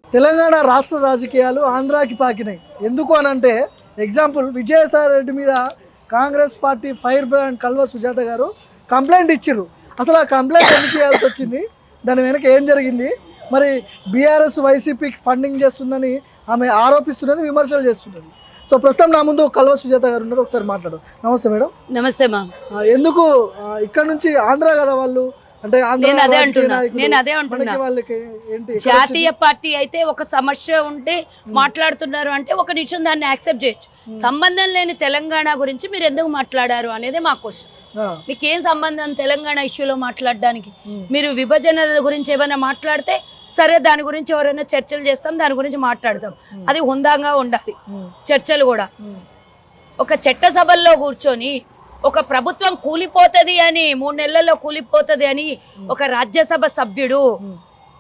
తెలంగాణ రాష్ట్ర రాజకీయాలు ఆంధ్రాకి పాకినాయి ఎందుకు అని అంటే ఎగ్జాంపుల్ విజయసాయి రెడ్డి మీద Congress party fire brand Kalva Sujatha గారు కంప్లైంట్ ఇచ్చిర్రు అసలు ఆ కంప్లైంట్ ఎందుకు చేయాల్సి వచ్చింది దాని వెనక ఏం జరిగింది మరి బీఆర్ఎస్ వైసీపీకి ఫండింగ్ చేస్తుందని ఆమె ఆరోపిస్తున్నది విమర్శలు చేస్తున్నది సో ప్రస్తుతం నా ముందు కల్వ సుజాత గారు ఉన్నారు ఒకసారి మాట్లాడు నమస్తే మేడం నమస్తే మా ఆ, ఎందుకు ఆ, ఇక్కడ నుంచి ఆంధ్ర కదా వాళ్ళు అంటే ఆంధ్ర నేను అదే రాజకీయ అంటున్నా నాయకులు, నేను అదే అంటున్నా మనకి వాళ్ళకి ఏంటి ఎక్కడ జాతీయ పార్టీ అయితే ఒక సమస్య ఉంటే మాట్లాడుతున్నారు అంటే ఒక నిమిషం దాన్ని యాక్సెప్ట్ చేయొచ్చు సంబంధం లేని తెలంగాణ గురించి మీరు ఎందుకు మాట్లాడారు అనేది మా క్వశ్చన్ వచ్చింది? ఆ, మీకు ఏం సంబంధం తెలంగాణ ఇష్యూలో మాట్లాడడానికి ఉమ్, మీరు విభజన గురించి ఏమైనా మాట్లాడితే సరే దాని గురించి ఎవరైనా చర్చలు చేస్తాం దాని గురించి మాట్లాడతాం ఉమ్, అది హుందాగా ఉండాలి ఉమ్, చర్చలు కూడా ఉమ్, ఒక చట్టసభల్లో కూర్చొని ఒక ప్రభుత్వం కూలిపోతది అని మూడు నెలల్లో కూలిపోతది అని ఒక రాజ్యసభ సభ్యుడు ఉమ్,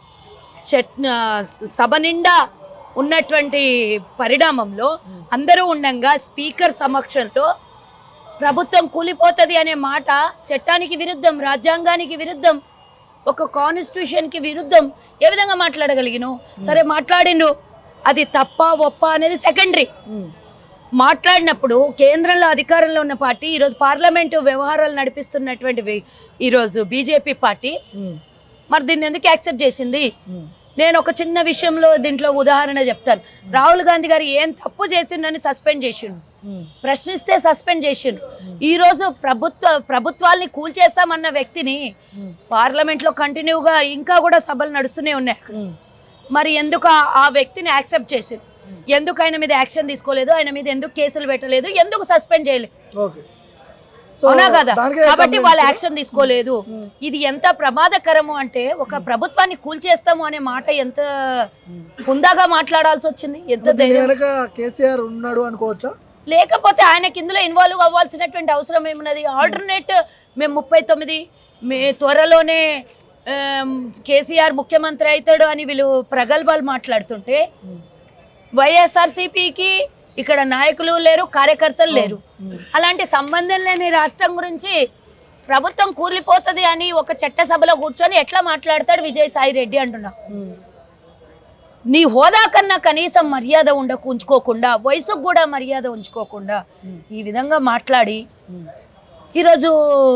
చట్ ఆ, సభ నిండా ఉన్నటువంటి పరిణామంలో ఉమ్. అందరూ ఉండంగా స్పీకర్ సమక్షంలో ప్రభుత్వం కూలిపోతది అనే మాట చట్టానికి విరుద్ధం రాజ్యాంగానికి విరుద్ధం ఒక కాన్స్టిట్యూషన్కి విరుద్ధం ఏ విధంగా మాట్లాడగలిగిను సరే మాట్లాడిండు అది తప్ప ఒప్ప అనేది సెకండరీ ఉమ్, మాట్లాడినప్పుడు కేంద్రంలో అధికారంలో ఉన్న పార్టీ ఈరోజు పార్లమెంటు వ్యవహారాలు నడిపిస్తున్నటువంటి వి- ఈరోజు బీజేపీ పార్టీ ఉమ్, మరి దీన్ని ఎందుకు యాక్సెప్ట్ చేసింది ఉమ్, నేను ఒక చిన్న విషయంలో దీంట్లో ఉదాహరణ చెప్తాను రాహుల్ గాంధీ గారు ఏం తప్పు చేసిండని సస్పెండ్ చేసిండు ఉమ్, ప్రశ్నిస్తే సస్పెండ్ చేసిండు ఈ రోజు ప్రభుత్వ ప్రభుత్వాల్ని కూల్చేస్తామన్న వ్యక్తిని ఉమ్, పార్లమెంట్లో కంటిన్యూగా ఇంకా కూడా సభలు నడుస్తూనే ఉన్నాయి ఉమ్, మరి ఎందుకు ఆ- ఆ వ్యక్తిని యాక్సెప్ట్ చేసిండు ఎందుకు ఆయన మీద యాక్షన్ తీసుకోలేదు ఆయన మీద ఎందుకు కేసులు పెట్టలేదు ఎందుకు సస్పెండ్ చేయలేదు ఓకే సో అవునా కదా దానికే కాబట్టి కంప్లైంట్ వాళ్ళు ఇచ్చారా? యాక్షన్ తీసుకోలేదు ఉమ్, ఇది ఎంత ప్రమాదకరము అంటే ఒక ప్రభుత్వాన్ని కూల్చేస్తాము అనే మాట ఎంత ఉమ్. హుందాగా మాట్లాడాల్సి వచ్చింది ఎంత దీని ధైర్యం వెనక కేసీఆర్ ఉన్నాడు అనుకోవచ్చా లేకపోతే ఆయనకి ఇందులో ఇన్వాల్వ్ అవ్వాల్సినటువంటి అవసరం ఏమున్నది ఆల్టర్నేట్ మేము ముప్పై తొమ్మిది మే త్వరలోనే ఆమ్, కేసీఆర్ ముఖ్యమంత్రి అవుతాడు అని వీళ్ళు ప్రగల్భాలు మాట్లాడుతుంటే ఉమ్, వైఎస్ఆర్సీపీకి ఇక్కడ నాయకులు లేరు కార్యకర్తలు లేరు ఉమ్, అలాంటి సంబంధం లేని రాష్ట్రం గురించి ప్రభుత్వం కూలిపోతుంది అని ఒక చట్టసభలో కూర్చొని ఎట్లా మాట్లాడతాడు విజయసాయి రెడ్డి అంటున్నా ఉమ్, నీ హోదా కన్నా కనీసం మర్యాద ఉండకు ఉంచుకోకుండా వయసుకు కూడా మర్యాద ఉంచుకోకుండా ఉమ్, ఈ విధంగా మాట్లాడి ఉమ్. ఈరోజు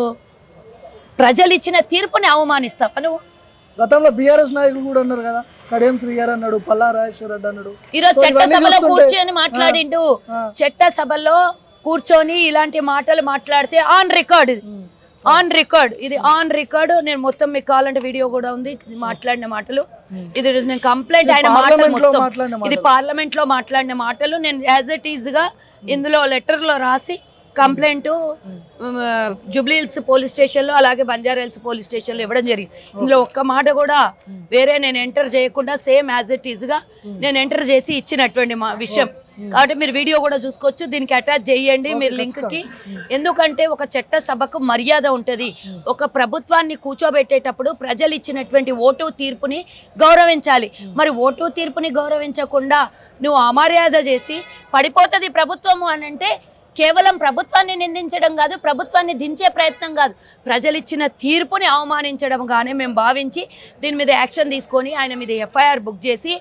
ప్రజలు ఇచ్చిన తీర్పుని అవమానిస్తావా నువ్వు గతంలో బీఆర్ఎస్ నాయకులు కూడా అన్నారు కదా కడియం శ్రీగారు అన్నాడు పల్లా రాజేశ్వర రెడ్డి అన్నాడు ఈరోజు సో ఇవన్నీ చట్టసభలో చూస్తుంటే- కూర్చొని మాట్లాడిండు ఆ, చట్టసభలో కూర్చొని ఇలాంటి మాటలు మాట్లాడితే ఆన్ రికార్డ్ ఇది ఉమ్, ఆన్ రికార్డ్ ఇది ఆన్ రికార్డ్ నేను మొత్తం మీకు కావాలంటే వీడియో కూడా ఉంది ఇది మాట్లాడిన మాటలు ఉమ్. ఇది నేను కంప్లైంట్ ఇది ఆయన మాటలు పార్లమెంట్ లో మొత్తం మాట్లాడిన ఇది మాటలు. పార్లమెంట్ లో మాట్లాడిన మాటలు నేను యాజ్ ఇట్ ఈజ్ గా ఇందులో లెటర్ లో రాసి కంప్లైంట్ జూబ్లీహిల్స్ పోలీస్ స్టేషన్ లో అలాగే బంజారా హిల్స్ పోలీస్ స్టేషన్ లో ఇవ్వడం జరిగింది ఇందులో ఒక్క మాట కూడా ఉమ్. వేరే నేను ఎంటర్ చేయకుండా సేమ్ యాజ్ ఇట్ ఈజ్ గా ఉమ్. నేను ఎంటర్ చేసి ఇచ్చినటువంటి మా విషయం ఉమ్. కాబట్టి మీరు వీడియో కూడా చూసుకోవచ్చు దీనికి అటాచ్ చేయండి ఓకే, మీరు లింక్ కి ఖచ్చితంగా. ఉమ్. ఎందుకంటే ఒక చట్ట సభకు మర్యాద ఉంటది ఉమ్. ఒక ప్రభుత్వాన్ని కూర్చోబెట్టేటప్పుడు ప్రజలు ఇచ్చినటువంటి ఓటు తీర్పుని గౌరవించాలి మరి ఓటు తీర్పుని గౌరవించకుండా నువ్వు అమర్యాద చేసి పడిపోతుంది ప్రభుత్వము అని అంటే కేవలం ప్రభుత్వాన్ని నిందించడం కాదు ప్రభుత్వాన్ని దించే ప్రయత్నం కాదు ప్రజలు ఇచ్చిన తీర్పుని అవమానించడంగానే మేము భావించి దీని మీద యాక్షన్ తీసుకొని ఆయన మీద ఎఫ్ఐఆర్ బుక్ చేసి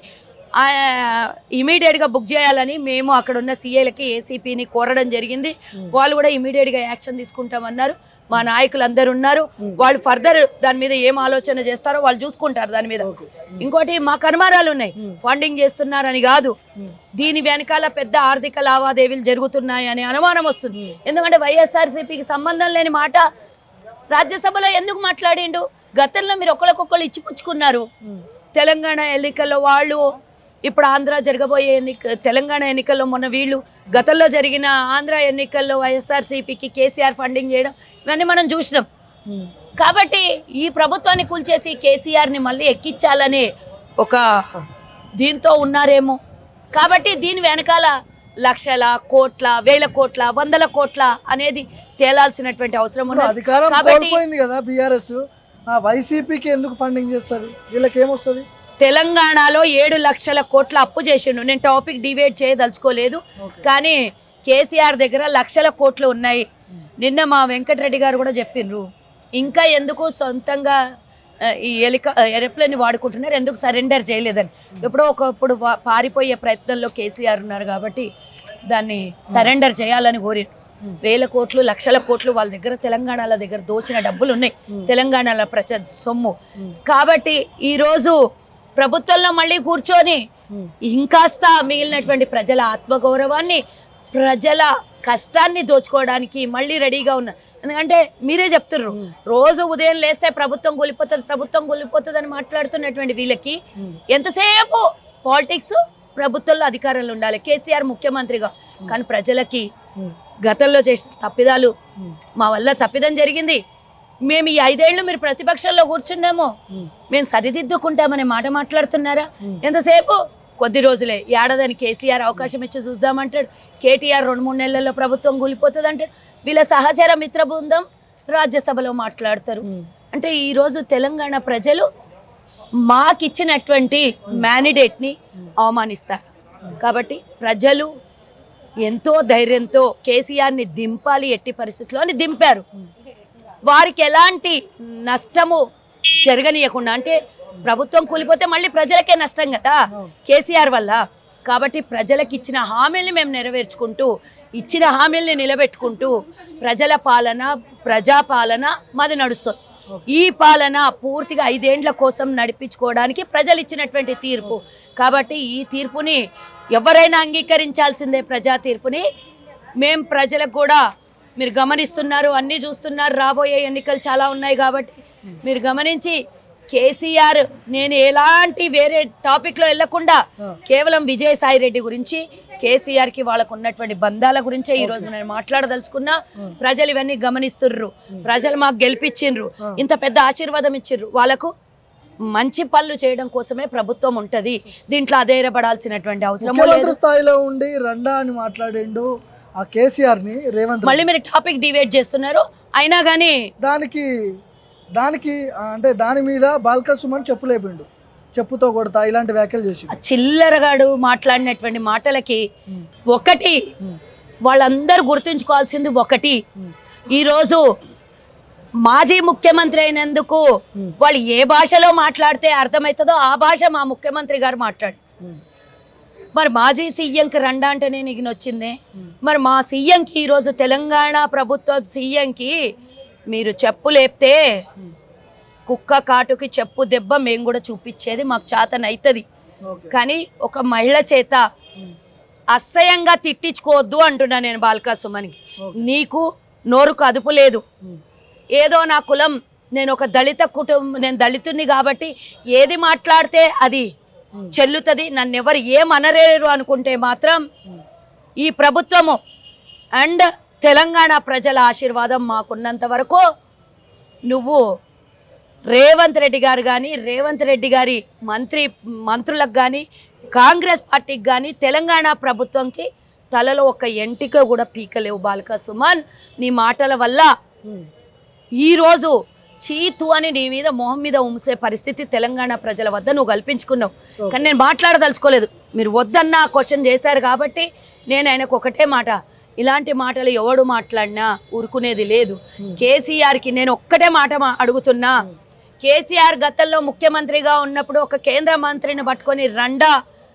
ఇమీడియట్గా బుక్ చేయాలని మేము అక్కడ ఉన్న సీఏలకి ఏసీపీని కోరడం జరిగింది ఉమ్. వాళ్ళు కూడా ఇమీడియట్గా యాక్షన్ తీసుకుంటామన్నారు మా నాయకులు అందరు ఉన్నారు ఉమ్. వాళ్ళు ఫర్దర్ దాని మీద ఏం ఆలోచన చేస్తారో వాళ్ళు చూసుకుంటారు దాని మీద ఓకే. ఉమ్, ఇంకోటి మాకు అనుమానాలు ఉన్నాయి ఉమ్, ఫండింగ్ చేస్తున్నారని కాదు ఉమ్, దీని వెనకాల పెద్ద ఆర్థిక లావాదేవీలు జరుగుతున్నాయి అనే అనుమానం వస్తుంది ఉమ్. ఎందుకంటే వైఎస్ఆర్సీపీకి సంబంధం లేని మాట రాజ్యసభలో ఎందుకు మాట్లాడిండు గతంలో మీరు ఒకరికొకరు ఇచ్చిపుచ్చుకున్నారు ఉమ్, తెలంగాణ ఎన్నికల్లో వాళ్ళు ఇప్పుడు ఆంధ్ర జరగబోయే ఎన్నిక తెలంగాణ ఎన్నికల్లో మొన్న వీళ్ళు గతంలో జరిగిన ఆంధ్ర ఎన్నికల్లో వైఎస్ఆర్సీపీకి కేసీఆర్ ఫండింగ్ చేయడం ఇవన్నీ మనం చూసినాం ఉమ్, కాబట్టి ఈ ప్రభుత్వాన్ని కూల్చేసి కేసీఆర్ని మళ్ళీ ఎక్కించాలనే ఒక దీంతో ఉన్నారేమో కాబట్టి దీని వెనకాల లక్షల కోట్ల వేల కోట్ల వందల కోట్ల అనేది తేలాల్సినటువంటి అవసరం ఇప్పుడు ఉన్నది అధికారం కాబట్టి- కోల్పోయింది కదా బీఆర్ఎస్ ఆ వైసీపీకి ఎందుకు ఫండింగ్ చేస్తుంది వీళ్ళకి ఏమొస్తుంది తెలంగాణలో ఏడు లక్షల కోట్ల అప్పు చేసిండు నేను టాపిక్ డివైడ్ చేయదలుచుకోలేదు ఓకే. కానీ కేసీఆర్ దగ్గర లక్షల కోట్లు ఉన్నాయి నిన్న మా వెంకటరెడ్డి గారు కూడా చెప్పిండ్రు ఇంకా ఎందుకు సొంతంగా ఆ, ఈ ఎలికా ఏరోప్లేన్ వాడుకుంటున్నారు ఎందుకు సరెండర్ చేయలేదని ఎప్పుడో ఒకప్పుడు వా- పారిపోయే ప్రయత్నంలో కేసీఆర్ ఉన్నారు కాబట్టి దాన్ని సరెండర్ చేయాలని కోరి వేల కోట్లు లక్షల కోట్లు వాళ్ళ దగ్గర తెలంగాణల దగ్గర దోచిన డబ్బులు ఉన్నాయి తెలంగాణల ప్రజ సొమ్ము కాబట్టి ఈరోజు ప్రభుత్వంలో మళ్ళీ కూర్చొని ఇంకాస్త మిగిలినటువంటి ప్రజల ఆత్మగౌరవాన్ని ప్రజల కష్టాన్ని దోచుకోవడానికి మళ్ళీ రెడీగా ఉన్నారు ఎందుకంటే మీరే చెప్తుర్రు రోజు ఉదయం లేస్తే ప్రభుత్వం కూలిపోతుంది ప్రభుత్వం కూలిపోతుంది అని మాట్లాడుతున్నటువంటి వీళ్ళకి ఎంతసేపు పాలిటిక్స్ ప్రభుత్వంలో అధికారంలో ఉండాలి కేసీఆర్ ముఖ్యమంత్రిగా కానీ ప్రజలకి గతంలో చేసిన తప్పిదాలు మా వల్ల తప్పిదం జరిగింది మేము ఈ ఐదేళ్లు మీరు ప్రతిపక్షంలో కూర్చున్నాము మేము సరిదిద్దుకుంటామనే మాట మాట్లాడుతున్నారా ఎంతసేపు కొద్ది రోజులే ఏడాదని కేసీఆర్ అవకాశం ఇచ్చి చూద్దామంటాడు కేటీఆర్ రెండు మూడు నెలల్లో ప్రభుత్వం కూలిపోతుంది అంటాడు వీళ్ళ సహచర మిత్ర బృందం రాజ్యసభలో మాట్లాడతారు అంటే ఈరోజు తెలంగాణ ప్రజలు మాకిచ్చినటువంటి మ్యాండిడేట్ని అవమానిస్తారు కాబట్టి ప్రజలు ఎంతో ధైర్యంతో కేసీఆర్ని దింపాలి ఎట్టి పరిస్థితుల్లో అని దింపారు వారికి ఎలాంటి నష్టము జరగనీయకుండా అంటే ప్రభుత్వం కూలిపోతే మళ్ళీ ప్రజలకే నష్టం కదా కేసీఆర్ వల్ల కాబట్టి ప్రజలకు ఇచ్చిన హామీల్ని మేము నెరవేర్చుకుంటూ ఇచ్చిన హామీల్ని నిలబెట్టుకుంటూ ప్రజల పాలన ప్రజాపాలన మాది నడుస్తుంది ఈ పాలన పూర్తిగా ఐదేండ్ల కోసం నడిపించుకోవడానికి ప్రజలు ఇచ్చినటువంటి తీర్పు కాబట్టి ఈ తీర్పుని ఎవరైనా అంగీకరించాల్సిందే ప్రజా తీర్పుని మేం ప్రజలకు కూడా మీరు గమనిస్తున్నారు అన్నీ చూస్తున్నారు రాబోయే ఎన్నికలు చాలా ఉన్నాయి కాబట్టి మీరు గమనించి కేసీఆర్ నేను ఎలాంటి వేరే టాపిక్లో వెళ్లకుండా కేవలం విజయసాయి రెడ్డి గురించి కేసీఆర్ కి వాళ్ళకు ఉన్నటువంటి బంధాల గురించే ఈ రోజు నేను మాట్లాడదలుచుకున్నా ప్రజలు ఇవన్నీ గమనిస్తుర్రు ప్రజలు మాకు గెలిపించిండ్రు ఇంత పెద్ద ఆశీర్వాదం ఇచ్చిర్రు వాళ్ళకు మంచి పనులు చేయడం కోసమే ప్రభుత్వం ఉంటది దీంట్లో అధైర్యపడాల్సినటువంటి అవసరం ముఖ్యమంత్రి స్థాయిలో ఉండి రండా అని మాట్లాడిండు ఆ కేసీఆర్ ని రేవంత్ మళ్ళీ మీరు టాపిక్ డివైడ్ చేస్తున్నారు అయినా కానీ దానికి దానికి ఆ, అంటే దాని మీద బాల్క సుమన్ చెప్పు లేపిండు చెప్పుతో కొడతా ఇలాంటి వ్యాఖ్యలు చేసి ఆ చిల్లరగాడు మాట్లాడినటువంటి మాటలకి ఒకటి వాళ్ళందరూ గుర్తుంచుకోవాల్సింది ఒకటి ఈరోజు మాజీ ముఖ్యమంత్రి అయినందుకు వాళ్ళు ఏ భాషలో మాట్లాడితే అర్థమవుతుందో ఆ భాష మా ముఖ్యమంత్రి గారు మాట్లాడు మరి మాజీ సీఎంకి రండా అంటేనే నీకు నొచ్చిందే మరి మా సీఎంకి ఈరోజు తెలంగాణ ప్రభుత్వ సీఎంకి మీరు చెప్పు లేపితే కుక్క కాటుకి చెప్పు దెబ్బ మేము కూడా చూపించేది మాకు చేతనైతుంది ఓకే కానీ ఒక మహిళ చేత అసహ్యంగా తిట్టించుకోవద్దు అంటున్నా నేను బాల్కా సుమన్కి నీకు నోరుకు అదుపు లేదు ఏదో నా కులం నేను ఒక దళిత కుటుంబం నేను దళితుడిని కాబట్టి ఏది మాట్లాడితే అది చెల్లుతుంది నన్ను ఎవరు ఏమనలేరు అనుకుంటే మాత్రం ఈ ప్రభుత్వము అండ్ తెలంగాణ ప్రజల ఆశీర్వాదం మాకున్నంత వరకు నువ్వు రేవంత్ రెడ్డి గారు కానీ రేవంత్ రెడ్డి గారి మంత్రి మంత్రులకు కానీ కాంగ్రెస్ పార్టీకి కానీ తెలంగాణ ప్రభుత్వంకి తలలో ఒక ఎంటిక కూడా పీకలేవు బాలిక సుమన్ నీ మాటల వల్ల ఈరోజు చీతు అని నీ మీద మొహం మీద ఉమ్సే పరిస్థితి తెలంగాణ ప్రజల వద్ద నువ్వు కల్పించుకున్నావు కానీ నేను మాట్లాడదలుచుకోలేదు మీరు వద్దన్న క్వశ్చన్ చేశారు కాబట్టి నేను ఆయనకు ఒకటే మాట ఇలాంటి మాటలు ఎవడు మాట్లాడినా ఊరుకునేది లేదు కేసీఆర్కి నేను ఒక్కటే మాట మా- అడుగుతున్నా కేసీఆర్ గతంలో ముఖ్యమంత్రిగా ఉన్నప్పుడు ఒక కేంద్ర మంత్రిని పట్టుకొని రండా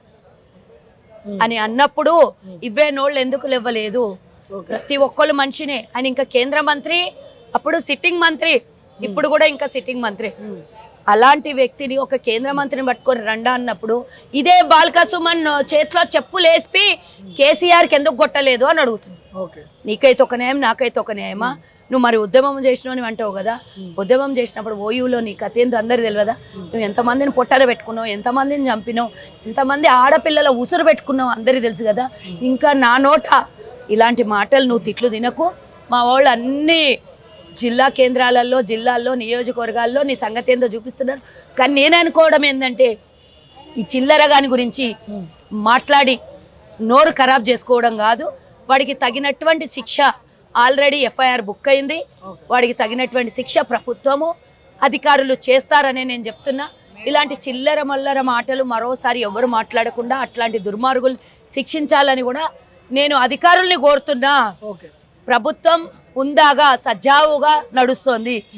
అని అన్నప్పుడు ఇవే నోళ్ళు ఎందుకు లేవ్వలేదు ఓకే ప్రతి ఒక్కళ్ళు మనిషినే ఆయన ఇంకా కేంద్ర మంత్రి అప్పుడు సిట్టింగ్ మంత్రి ఇప్పుడు కూడా ఇంకా సిట్టింగ్ మంత్రి అలాంటి వ్యక్తిని ఒక కేంద్ర మంత్రిని పట్టుకొని రండా అన్నప్పుడు ఇదే బాల్కా సుమన్ చేతిలో చెప్పులేసి కేసీఆర్కి ఎందుకు కొట్టలేదు అని అడుగుతుంది ఓకే నీకైతే ఒక న్యాయం నాకైతే ఒక న్యాయమా నువ్వు మరి ఉద్యమం చేసినావు అని అంటావు కదా ఉద్యమం చేసినప్పుడు ఓయూలో నీ కథ ఏందో అందరు తెలియదా నువ్వు ఎంతమందిని పొట్టన పెట్టుకున్నావు ఎంతమందిని చంపినావు ఎంతమంది ఆడపిల్లల ఉసురు పెట్టుకున్నావు అందరికీ తెలుసు కదా ఇంకా నా నోట ఇలాంటి మాటలు నువ్వు తిట్లు తినకు మా వాళ్ళు అన్ని జిల్లా కేంద్రాలలో జిల్లాల్లో నియోజకవర్గాల్లో నీ సంగతి ఏందో చూపిస్తున్నారు కానీ నేను అనుకోవడం ఏంటంటే ఈ చిల్లర గాని గురించి మాట్లాడి నోరు ఖరాబ్ చేసుకోవడం కాదు వాడికి తగినటువంటి శిక్ష ఆల్రెడీ ఎఫ్ఐఆర్ బుక్ అయింది వాడికి తగినటువంటి శిక్ష ప్రభుత్వము అధికారులు చేస్తారనే నేను చెప్తున్నా ఇలాంటి చిల్లర మల్లర మాటలు మరోసారి ఎవరు మాట్లాడకుండా అట్లాంటి దుర్మార్గులు శిక్షించాలని కూడా నేను అధికారుల్ని కోరుతున్నా ఓకే ప్రభుత్వం ఉందాగా సజావుగా నడుస్తోంది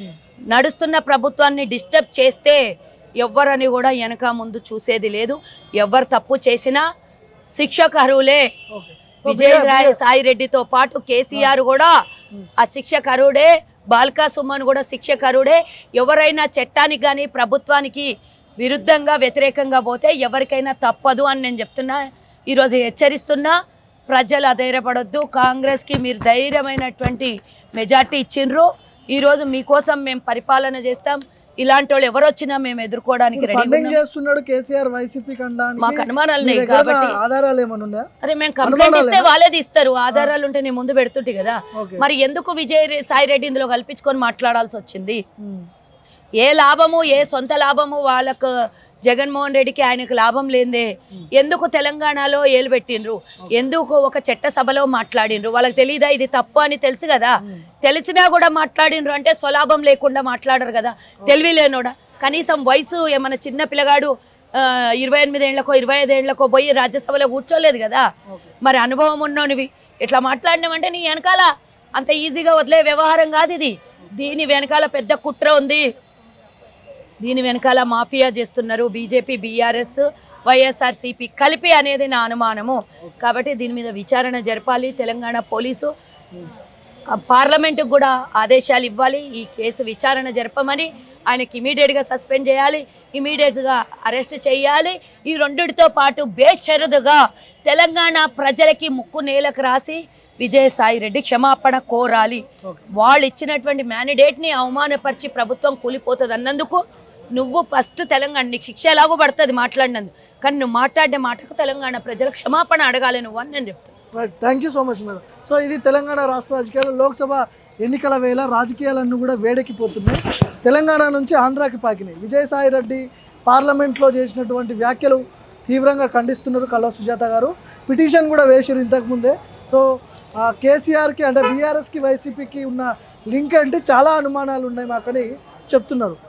నడుస్తున్న ప్రభుత్వాన్ని డిస్టర్బ్ చేస్తే ఎవ్వరని కూడా వెనక ముందు చూసేది లేదు ఎవరు తప్పు చేసినా శిక్షకు అర్హులే ఓకే విజయరాయ సాయి రెడ్డితో పాటు కేసీఆర్ కూడా ఆ శిక్షకరుడే బాల్కా సుమన్ కూడా శిక్షకరుడే ఎవరైనా చట్టానికి కానీ ప్రభుత్వానికి విరుద్ధంగా వ్యతిరేకంగా పోతే ఎవరికైనా తప్పదు అని నేను చెప్తున్నా ఈరోజు హెచ్చరిస్తున్నా ప్రజలు అధైర్యపడొద్దు కాంగ్రెస్కి మీరు ధైర్యమైనటువంటి మెజార్టీ ఇచ్చిండ్రు ఈరోజు మీకోసం మేము పరిపాలన చేస్తాం ఇలాంటి వాళ్ళు ఎవరు వచ్చినా మేము ఎదుర్కోవడానికి రెడీ ఫండింగ్ చేస్తున్నాడు కేసీఆర్ వైసీపీ కండానికి మాకు అనుమానాలు మీ లేవు దగ్గర కాబట్టి ఆధారాలు ఏమైనా ఉన్నాయా అరే మేము కంప్లైంట్ అనుమానాలు ఇస్తే వాళ్ళేది ఇస్తారు ఆధారాలు ఉంటే నేను ముందు పెడుతుంటే కదా ఓకే మరి ఎందుకు విజయ్ రె- సాయి రెడ్డి ఇందులో కల్పించుకొని మాట్లాడాల్సి వచ్చింది ఉమ్. ఏ లాభము ఏ సొంత లాభము వాళ్ళకు జగన్మోహన్ రెడ్డికి ఆయనకు లాభం లేదే ఎందుకు తెలంగాణలో ఏలు పెట్టిండ్రు ఎందుకు ఒక చట్ట సభలో మాట్లాడిండ్రు వాళ్ళకి తెలియదా ఇది తప్పు అని తెలుసు కదా ఉమ్. తెలిసినా కూడా మాట్లాడిండ్రు అంటే స్వలాభం లేకుండా మాట్లాడరు కదా తెలివి లేనోడా కనీసం వయసు ఏమన్నా చిన్న పిల్లగాడు ఆ, ఇరవై ఎనిమిది ఏళ్లకో ఇరవై ఐదు ఏళ్లకో పోయి రాజ్యసభలో కూర్చోలేదు కదా ఓకే మరి అనుభవం ఉన్నోనివి ఇట్లా మాట్లాడినామంటే నీ వెనకాల అంత ఈజీగా వదిలే వ్యవహారం కాదు ఇది దీని వెనకాల పెద్ద కుట్ర ఉంది దీని వెనకాల మాఫియా చేస్తున్నారు బీజేపీ బీఆర్ఎస్ వైఎస్ఆర్సీపీ కలిపి అనేది నా అనుమానము కాబట్టి దీని మీద విచారణ జరపాలి తెలంగాణ పోలీసు ఆ పార్లమెంటుకు కూడా ఆదేశాలు ఇవ్వాలి ఈ కేసు విచారణ జరపమని ఆయనకి ఇమీడియట్గా సస్పెండ్ చేయాలి ఇమీడియట్గా అరెస్ట్ చేయాలి ఈ రెండిటితో పాటు బేషరదుగా తెలంగాణ ప్రజలకి ముక్కు నేలకు రాసి విజయసాయి రెడ్డి క్షమాపణ కోరాలి ఓకే వాళ్ళు ఇచ్చినటువంటి మ్యాండేట్ని అవమానపరిచి ప్రభుత్వం కూలిపోతుంది అన్నందుకు నువ్వు ఫస్ట్ తెలంగాణ నీకు శిక్ష ఎలాగో పడుతుంది మాట్లాడినందుకు కానీ నువ్వు మాట్లాడే మాటకు తెలంగాణ ప్రజలకు క్షమాపణ అడగాలి నువ్వు అని నేను చెప్తాను right thank you so much madam so ఇది తెలంగాణ రాష్ట్ర రాజకీయాలు లోక్సభ ఎన్నికల వేళ రాజకీయాలన్నీ కూడా వేడెక్కిపోతున్నాయి తెలంగాణ నుంచి ఆంధ్రాకి పాకినాయి విజయసాయి రెడ్డి పార్లమెంట్లో చేసినటువంటి వ్యాఖ్యలు తీవ్రంగా ఖండిస్తున్నారు కల్వ సుజాత గారు పిటిషన్ కూడా వేసారు ఇంతకుముందే సో ఆ కేసీఆర్కి అంటే బీఆర్ఎస్కి వైసీపీకి ఉన్న లింక్ అంటే చాలా అనుమానాలు ఉన్నాయి మాకని చెప్తున్నారు